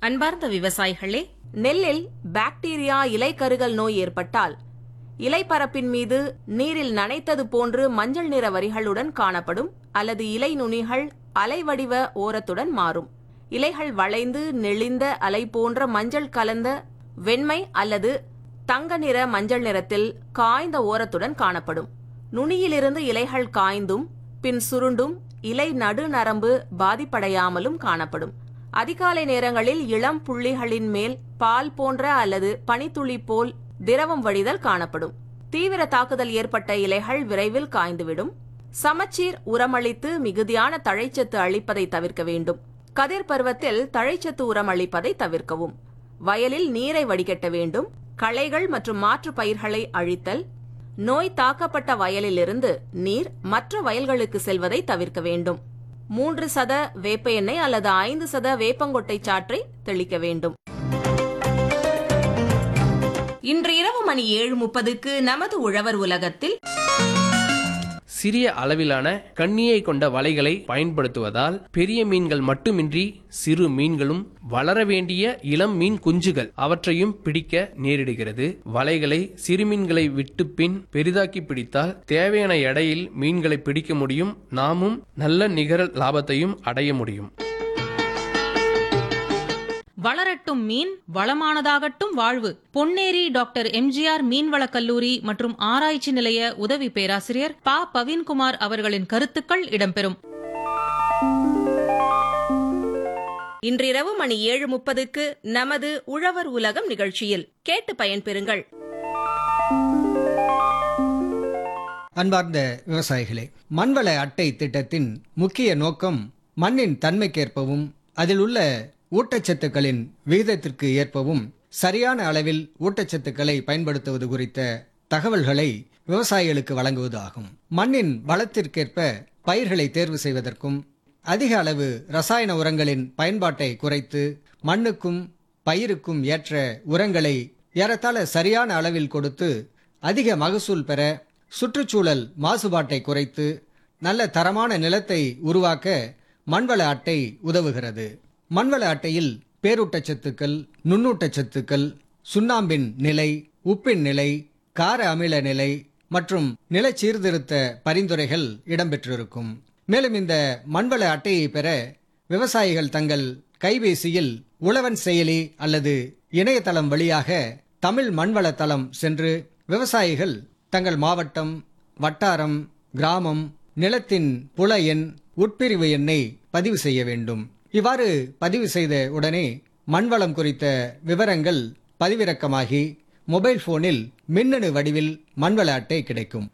அன்பார்ந்த விவசாயிகளே நெல்லில் பாக்டீரியா இலைக்கருகல் நோய் ஏற்பட்டால் இலைப்பரப்பின் மீது நீரில் நனைத்தது போன்று மஞ்சள் நிற வரிகளுடன் காணப்படும் அல்லது இலை நுனிகள் அலைவடிவ ஓரத்துடன் மாறும் இலைகள் வளைந்து நெளிந்த அலை போன்ற மஞ்சள் கலந்த வெண்மை அல்லது தங்க நிற மஞ்சள் நிறத்தில் காய்ந்த ஓரத்துடன் காணப்படும் நுனியிலிருந்து இலைகள் காய்ந்தும் பின் சுருண்டும் இலை நடுநரம்பு பாதிப்படையாமலும் காணப்படும் அதிகாலை நேரங்களில் இளம் புள்ளிகளின் மேல் பால் போன்ற அல்லது பனித்துளி போல் திரவம் வடிதல் காணப்படும் தீவிர தாக்குதல் ஏற்பட்ட இலைகள் விரைவில் காய்ந்துவிடும் சமச்சீர் உரமளித்து மிகுதியான தழைச்சத்து அளிப்பதை தவிர்க்க வேண்டும் கதிர் பருவத்தில் தழைச்சத்து உரம் அளிப்பதை தவிர்க்கவும் வயலில் நீரை வடிகட்ட வேண்டும் களைகள் மற்றும் மாற்று பயிர்களை அழித்தல் நோய் தாக்கப்பட்ட வயலிலிருந்து நீர் மற்ற வயல்களுக்கு செல்வதை தவிர்க்க வேண்டும் மூன்று சத வேப்ப எண்ணெய் அல்லது ஐந்து சத வேப்பங்கொட்டை சாற்றை தெளிக்க வேண்டும் இன்று இரவு மணி ஏழு முப்பதுக்கு நமது உழவர் உலகத்தில் சிறிய அளவிலான கண்ணியை கொண்ட வலைகளை பயன்படுத்துவதால் பெரிய மீன்கள் மட்டுமின்றி சிறு மீன்களும் வளர வேண்டிய இளம் மீன் குஞ்சுகள் அவற்றையும் பிடிக்க நேரிடுகிறது வலைகளை சிறு மீன்களை விட்டு பின் பெரிதாக்கி பிடித்தால் தேவையான எடையில் மீன்களை பிடிக்க முடியும் நாமும் நல்ல நிகர லாபத்தையும் அடைய முடியும் வளரட்டும் மீன் வளமானதாகட்டும் வாழ்வு பொன்னேரி டாக்டர் எம்ஜிஆர் மீன்வளக் கல்லூரி மற்றும் ஆராய்ச்சி நிலைய உதவி பேராசிரியர் ப பவீன்குமார் அவர்களின் கருத்துக்கள் இடம்பெறும் இன்றிரவு மணி ஏழு முப்பதுக்கு நமது உழவர் உலகம் நிகழ்ச்சியில் கேட்டு பயன்பெறுங்கள் அன்பார்ந்த விவசாயிகளே மண்வள அட்டை திட்டத்தின் முக்கிய நோக்கம் மண்ணின் தன்மைக்கேற்பவும் அதில் உள்ள ஊட்டச்சத்துக்களின் விகிதத்திற்கு ஏற்பவும் சரியான அளவில் ஊட்டச்சத்துக்களை பயன்படுத்துவது குறித்த தகவல்களை விவசாயிகளுக்கு வழங்குவது ஆகும் மண்ணின் வளத்திற்கேற்ப பயிர்களை தேர்வு செய்வதற்கும் அதிக அளவு ரசாயன உரங்களின் பயன்பாட்டை குறைத்து மண்ணுக்கும் பயிருக்கும் ஏற்ற உரங்களை ஏறத்தாழ சரியான அளவில் கொடுத்து அதிக மகசூல் பெற சுற்றுச்சூழல் மாசுபாட்டை குறைத்து நல்ல தரமான நிலத்தை உருவாக்க மண்வள அட்டை உதவுகிறது மண்வள அட்டையில் பேரூட்டச்சத்துக்கள் நுண்ணூட்டச்சத்துக்கள் சுண்ணாம்பின் நிலை உப்பின் நிலை கார அமில நிலை மற்றும் நில சீர்திருத்த பரிந்துரைகள் இடம்பெற்றிருக்கும் மேலும் இந்த மண்வள அட்டையை பெற விவசாயிகள் தங்கள் கைபேசியில் உழவன் செயலி அல்லது இணையதளம் வழியாக தமிழ் மண்வள தளம் சென்று விவசாயிகள் தங்கள் மாவட்டம் வட்டாரம் கிராமம் நிலத்தின் புல எண் உட்பிரிவு எண்ணை பதிவு செய்ய வேண்டும் இவ்வாறு பதிவு செய்த உடனே மண்வளம் குறித்த விவரங்கள் பதிவிறக்கமாகி மொபைல் போனில் மின்னணு வடிவில் மண்வள அட்டை கிடைக்கும்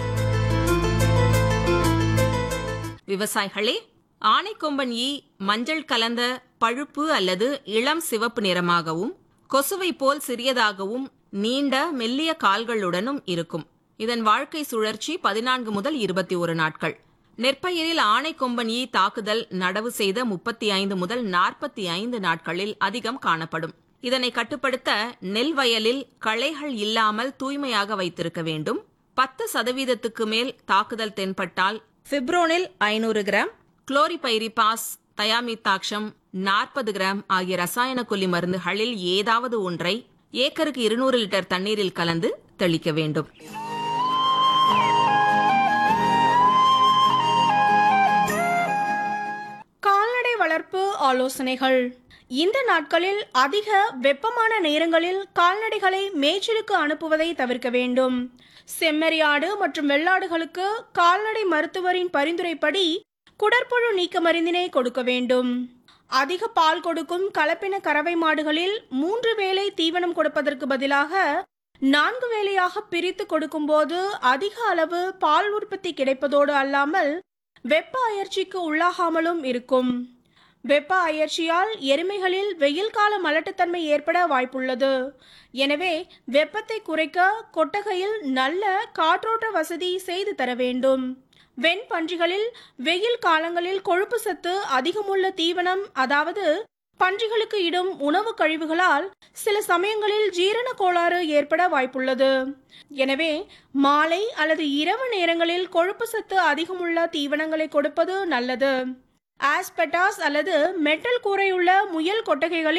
விவசாயிகளே ஆனைக்கொம்பன் ஈ மஞ்சள் கலந்த பழுப்பு அல்லது இளம் சிவப்பு நிறமாகவும் கொசுவை போல் சிறியதாகவும் நீண்ட மெல்லிய கால்களுடனும் இருக்கும் இதன் வாழ்க்கை சுழற்சி பதினான்கு முதல் இருபத்தி ஒரு நாட்கள் நெற்பயிரில் ஆனைக்கொம்பன் ஈ தாக்குதல் நடவு செய்த முப்பத்தி ஐந்து முதல் நாற்பத்தி ஐந்து நாட்களில் அதிகம் காணப்படும் இதனை கட்டுப்படுத்த நெல் வயலில் களைகள் இல்லாமல் தூய்மையாக வைத்திருக்க வேண்டும் பத்து சதவீதத்துக்கு மேல் தாக்குதல் தென்பட்டால் பிப்ரோனில் ஐநூறு கிராம் குளோரிபைரிபாஸ் தயாமித்தாக்ஷம் நாற்பது கிராம் ஆகிய ரசாயன கொல்லி மருந்துகளில் ஏதாவது ஒன்றை ஏக்கருக்கு இருநூறு லிட்டர் தண்ணீரில் கலந்து தெளிக்க வேண்டும் கால்நடை வளர்ப்பு ஆலோசனைகள் இந்த நாட்களில் அதிக வெப்பமான நேரங்களில் கால்நடைகளை மேய்ச்சலுக்கு அனுப்புவதை தவிர்க்க வேண்டும் செம்மறியாடு மற்றும் வெள்ளாடுகளுக்கு கால்நடை மருத்துவரின் பரிந்துரைப்படி குடற்புழு நீக்க மருந்தினை கொடுக்க வேண்டும் அதிக பால் கொடுக்கும் கலப்பின கறவை மாடுகளில் மூன்று வேளை தீவனம் கொடுப்பதற்கு பதிலாக நான்கு வேளையாக பிரித்து கொடுக்கும்போது அதிக அளவு பால் உற்பத்தி கிடைப்பதோடு அல்லாமல் வெப்ப அயற்சிக்கு உள்ளாகாமலும் இருக்கும் வெப்ப அயற்சியால் எருமைகளில் வெயில் கால மலட்டுத்தன்மை ஏற்பட வாய்ப்புள்ளது எனவே வெப்பத்தை குறைக்க கொட்டகையில் நல்ல காற்றோட்ட வசதி செய்து தர வேண்டும் வெண் பன்றிகளில் வெயில் காலங்களில் கொழுப்பு சத்து அதிகமுள்ள தீவனம் அதாவது பன்றிகளுக்கு இடும் உணவு கழிவுகளால் சில சமயங்களில் ஜீரண கோளாறு ஏற்பட வாய்ப்புள்ளது எனவே மாலை அல்லது இரவு நேரங்களில் கொழுப்பு சத்து அதிகமுள்ள தீவனங்களை கொடுப்பது நல்லது ஆஸ்பெட்டாஸ் அல்லது மெட்டல் கூரையுள்ள முயல் கொட்டகைகளில்